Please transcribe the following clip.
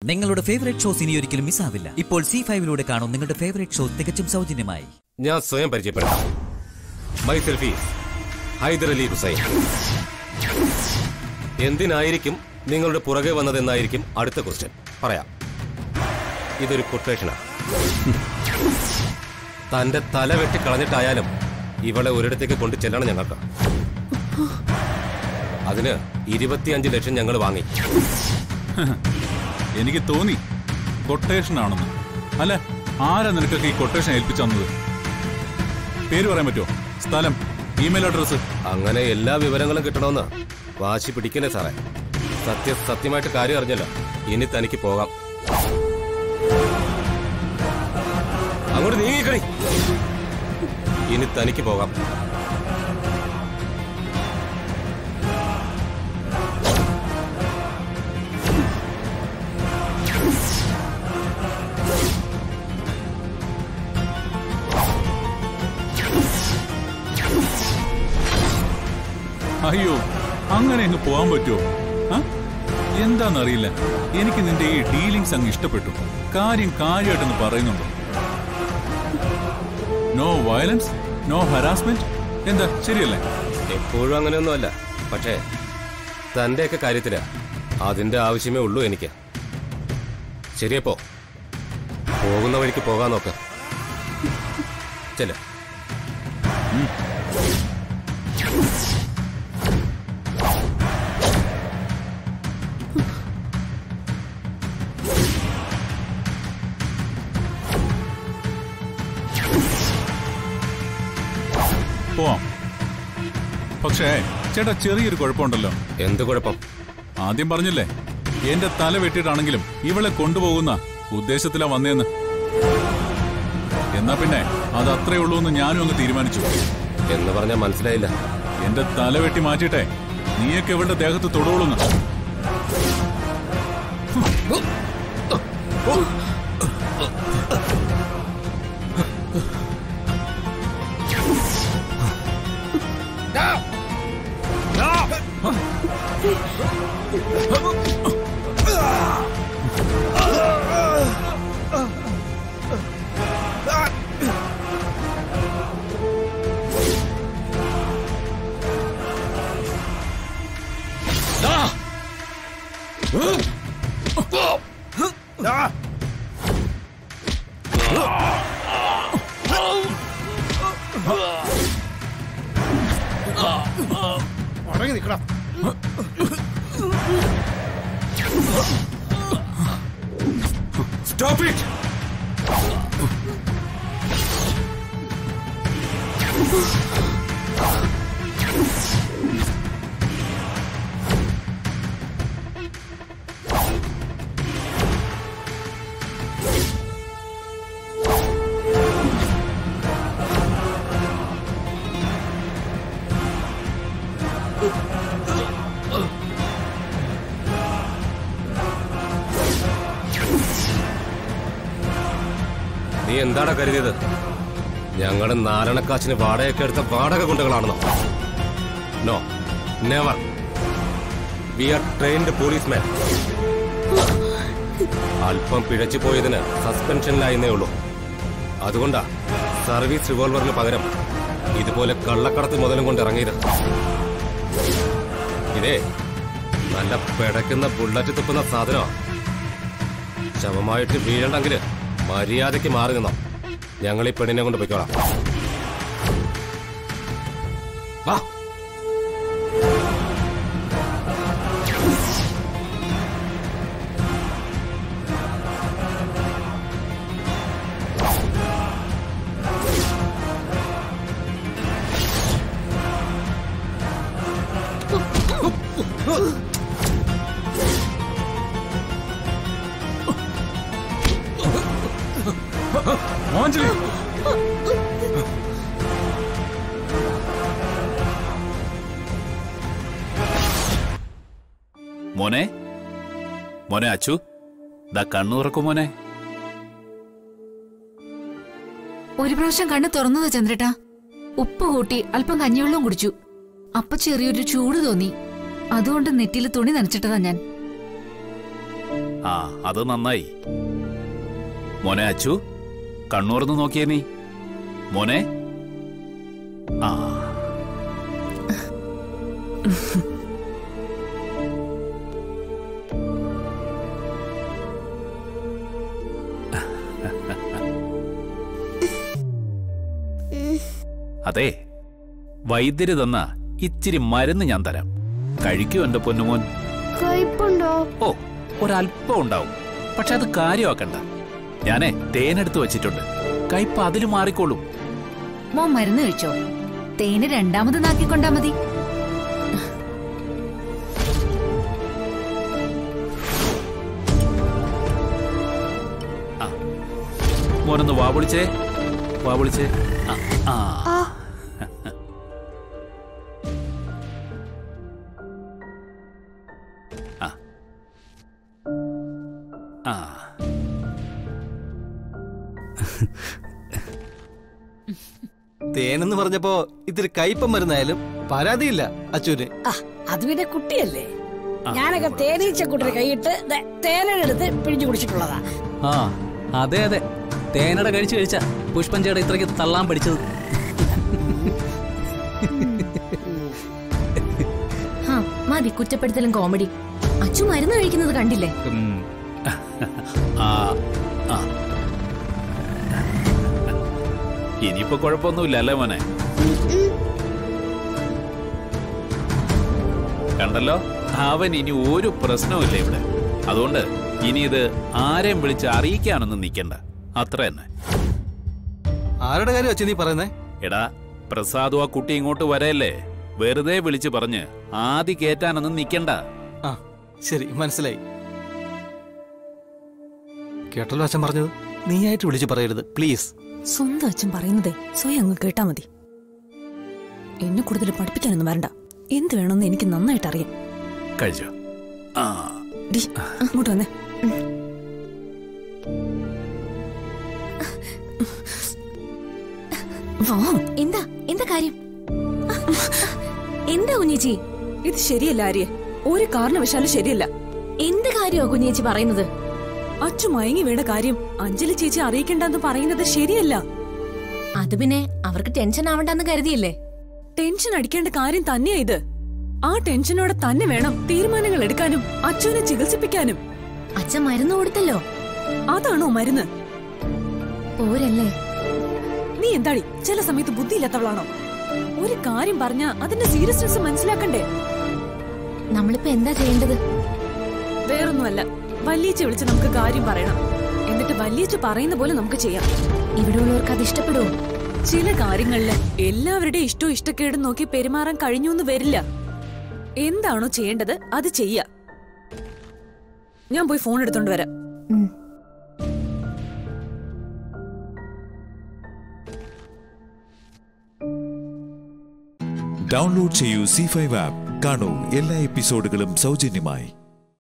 നിങ്ങളുടെ favourite shows ഇനി ഒരിക്കലും മിസ്സാവില്ല ഇപ്പോൾ സി ഫൈവിലൂടെ കാണും നിങ്ങളുടെ ഫേവറേറ്റ് ഷോ തികച്ചും സൗജന്യമായി ഞാൻ സ്വയം പരിചയപ്പെടാം മൈ സെൽഫി ഹൈദർ അലി ഹുസൈൻ എന്തിനായിരിക്കും നിങ്ങളുടെ പുറകെ വന്നതെന്നായിരിക്കും അടുത്ത ക്വസ്റ്റ്യൻ പറയാം ഇതൊരു കൊട്ടേഷനാണ് തന്റെ തല വെട്ടി കളഞ്ഞിട്ടായാലും ഇവളെ ഒരിടത്തേക്ക് കൊണ്ട് ചെല്ലണം ഞങ്ങൾക്ക് അതിന് ഇരുപത്തിയഞ്ച് ലക്ഷം ഞങ്ങൾ വാങ്ങി എനിക്ക് തോന്നി കൊട്ടേഷൻ ആണെന്ന് അല്ല ആരാ നിനക്കൊക്കെ ഈ കൊട്ടേഷൻ ഏൽപ്പിച്ചു തന്നത് പേര് പറയാൻ പറ്റുമോ സ്ഥലം ഇമെയിൽ അഡ്രസ് അങ്ങനെ എല്ലാ വിവരങ്ങളും കിട്ടണമെന്ന് വാശി പിടിക്കല്ലേ സാറേ സത്യ സത്യമായിട്ട് കാര്യം അറിഞ്ഞല്ലോ ഇനി തനിക്ക് പോകാം അങ്ങോട്ട് നീങ്ങിക്കണി ഇനി തനിക്ക് പോകാം അയ്യോ അങ്ങനെ അങ്ങ് പോകാൻ പറ്റുമോ ആ? എന്താന്നറിയില്ല എനിക്ക് നിന്റെ ഈ ഡീലിങ്സ് അങ്ങ് ഇഷ്ടപ്പെട്ടു കാര്യം കാര്യമായിട്ടൊന്ന് പറയുന്നുണ്ടോ നോ വയലൻസ് നോ ഹരാസ്മെന്റ് എന്താ ശരിയല്ലേ എപ്പോഴും അങ്ങനെയൊന്നുമല്ല പക്ഷേ തന്റെയൊക്കെ കാര്യത്തില് അതിന്റെ ആവശ്യമേ ഉള്ളൂ എനിക്ക് ശരിയപ്പോ പോകുന്ന വഴിക്ക് പോകാൻ നോക്ക് ചെല്ലേ പോവാം പക്ഷേ ചേട്ടാ ചെറിയൊരു കുഴപ്പമുണ്ടല്ലോ എന്ത് കുഴപ്പം ആദ്യം പറഞ്ഞില്ലേ എന്റെ തല വെട്ടിയിട്ടാണെങ്കിലും ഇവളെ കൊണ്ടുപോകുന്ന ഉദ്ദേശത്തിലാ വന്നേന്ന് എന്നാ പിന്നെ അത് അത്രേ ഉള്ളൂ എന്ന് ഞാനും അങ്ങ് തീരുമാനിച്ചു എന്ന് പറഞ്ഞാൽ മനസ്സിലായില്ല എന്റെ തല വെട്ടി മാറ്റിയിട്ടെ നീയൊക്കെ ഇവളുടെ ദേഹത്ത് തൊടുകൊള്ളുന്നു അടങ്ങി നിൽക്കണം സ്റ്റോപ്പ് ഇറ്റ് നീ എന്താടാ കരുതിയത് ഞങ്ങളുടെ നാരണക്കാശിന് വാടകയൊക്കെ എടുത്ത വാടക ഗുണ്ടകളാണെന്നോ no never we are trained policeman അല്പം പിഴച്ചു പോയതിന് സസ്പെൻഷനിലായിരുന്നേ ഉള്ളൂ അതുകൊണ്ടാ സർവീസ് റിവോൾവറിന് പകരം ഇതുപോലെ കള്ളക്കടത്ത് മുതലും കൊണ്ട് ഇറങ്ങിയത് ഇതേ നല്ല പിടയ്ക്കുന്ന ബുള്ളറ്റ് തുപ്പുന്ന സാധനമാ ശവമായിട്ട് വീഴണ്ടെങ്കിൽ മര്യാദയ്ക്ക് മാറി നിന്നോ ഞങ്ങൾ ഈ പെണ്ണിനെ കൊണ്ട് പൊയ്ക്കോളാം വാ മോഹൻജലി മോനെ മോനെ അച്ചു ദാ കണ്ണു തുറക്കൂ മോനെ ഒരു പ്രാവശ്യം കണ്ണ് തുറന്നത് ചന്ദ്രേട്ടാ ഉപ്പ് കൂട്ടി അല്പം കഞ്ഞിവെള്ളവും കുടിച്ചു അപ്പൊ ചെറിയൊരു ചൂട് തോന്നി അതുകൊണ്ട് നെറ്റിയിൽ തുണി നനച്ചിട്ടതാ ഞാൻ ആ അത് നന്നായി മോനെ അച്ചു കണ്ണൂർന്ന് നോക്കിയേ നീ മോനെ ആ അതെ വൈദ്യര് തന്ന ഇച്ചിരി മരുന്ന് ഞാൻ തരാം കഴിക്കൂ എന്റെ പൊന്നുമോൻ കയ്പുണ്ടോ ഓ ഒരല്പം ഉണ്ടാവും പക്ഷെ അത് കാര്യമാക്കണ്ട ഞാനേ തേനെടുത്ത് വെച്ചിട്ടുണ്ട് കയ്പ് അതില് മാറിക്കോളും മോൻ മരുന്ന് കഴിച്ചോ തേന് രണ്ടാമത് നാക്കിക്കൊണ്ടാ മതി മോനൊന്ന് വാ വിളിച്ചേ വാ വിളിച്ചേ ആ, ആ ആ. ആ തേനെന്ന് പറഞ്ഞപ്പോ ഇത്തിരി കയ്പം മരുന്നായാലും പരാതിയില്ല അച്ഛന് ആ, അത് പിന്നെ കുട്ടിയല്ലേ ഞാനൊക്കെ തേനീച്ച കൂട്ടിന് കൈയിട്ട് ദേ തേനെടുത്ത് പിഴിഞ്ഞു കുടിച്ചിട്ടുള്ളതാ ആ അതെ അതെ തേനട കഴിച്ചു കഴിച്ച പുഷ്പഞ്ചേട ഇത്രയ്ക്ക് തള്ളാൻ പഠിച്ചത് ഹാ മതി കുറ്റപ്പെടുത്തലും കോമഡി അച്ചു മരുന്ന് കഴിക്കുന്നത് കണ്ടില്ലേ ഉം. ആ ആ ഇനിയിപ്പോ കുഴപ്പമൊന്നുമില്ല അല്ലേ മോനെ കണ്ടല്ലോ അവൻ ഇനി ഒരു പ്രശ്നവുമില്ല ഇവിടെ അതുകൊണ്ട് ഇനി ഇത് ആരെയും വിളിച്ച് അറിയിക്കാനൊന്നും നിൽക്കണ്ട അത്ര തന്നെ ആരുടെ കാര്യം അച്ഛൻ നീ പറയുന്നേ എടാ പ്രസാദും ആ കുട്ടി ഇങ്ങോട്ട് വരല്ലേ വെറുതെ വിളിച്ചു പറഞ്ഞ് ആദ്യ കേറ്റാനൊന്നും നിൽക്കണ്ട ആ ശരി മനസ്സിലായി കേട്ടല്ലോ അച്ഛൻ പറഞ്ഞത് നീയായിട്ട് വിളിച്ച് പറയരുത് പ്ലീസ് സ്വന്തം അച്ഛൻ പറയുന്നതേ സ്വയം അങ്ങ് കേട്ടാ മതി എന്നെ കൂടുതൽ പഠിപ്പിക്കാനൊന്നും വരണ്ട എന്ത് വേണമെന്ന് എനിക്ക് നന്നായിട്ട് അറിയാം കഴിച്ചോ ആ ഡി അങ്ങോട്ട് വന്നേ വാ എന്താ എന്താ കാര്യം എന്താ കുഞ്ഞേച്ചി ഇത് ശരിയല്ല ആര്യ ഒരു കാരണവശാലും ശരിയല്ല എന്ത് കാര്യമാ കുഞ്ഞേച്ചി പറയുന്നത് അച്ചു മയങ്ങി വീണ കാര്യം അഞ്ജലി ചേച്ചി അറിയിക്കണ്ടെന്ന് പറയുന്നത് ശരിയല്ല അത് പിന്നെ അവർക്ക് ടെൻഷൻ ആവണ്ടെന്ന് കരുതിയില്ലേ ടെൻഷൻ അടിക്കേണ്ട കാര്യം തന്നെയാ ഇത് ആ ടെൻഷനോടെ തന്നെ വേണം തീരുമാനങ്ങൾ എടുക്കാനും അച്ചുവിനെ ചികിത്സിപ്പിക്കാനും അച്ഛൻ മരുന്ന് കൊടുത്തല്ലോ അതാണോ മരുന്ന് പോരല്ലേ നീ എന്താടി ചില സമയത്ത് ബുദ്ധിയില്ലാത്തവളാണോ ഒരു കാര്യം പറഞ്ഞ അതിന്റെ സീരിയസ്നെസ് മനസ്സിലാക്കണ്ടേ നമ്മളിപ്പോ എന്താ ചെയ്യേണ്ടത് വേറൊന്നുമല്ല വല്യച്ച വിളിച്ച് നമുക്ക് കാര്യം പറയണം എന്നിട്ട് വല്യച്ച പറയുന്ന പോലെ നമുക്ക് ചെയ്യാം ഇവിടെ ഉള്ളവർക്ക് അത് ഇഷ്ടപ്പെടുവോ ചില കാര്യങ്ങളില് എല്ലാവരുടെയും ഇഷ്ടവും ഇഷ്ടക്കേടും നോക്കി പെരുമാറാൻ കഴിഞ്ഞു എന്ന് വരില്ല എന്താണോ ചെയ്യേണ്ടത് അത് ചെയ്യ ഞാൻ പോയി ഫോൺ എടുത്തോണ്ട് വരാം ഉം. ഡൗൺലോഡ് ചെയ്യൂ സി ഫൈവ് ആപ്പ് കാണൂ എല്ലാ എപ്പിസോഡുകളും സൗജന്യമായി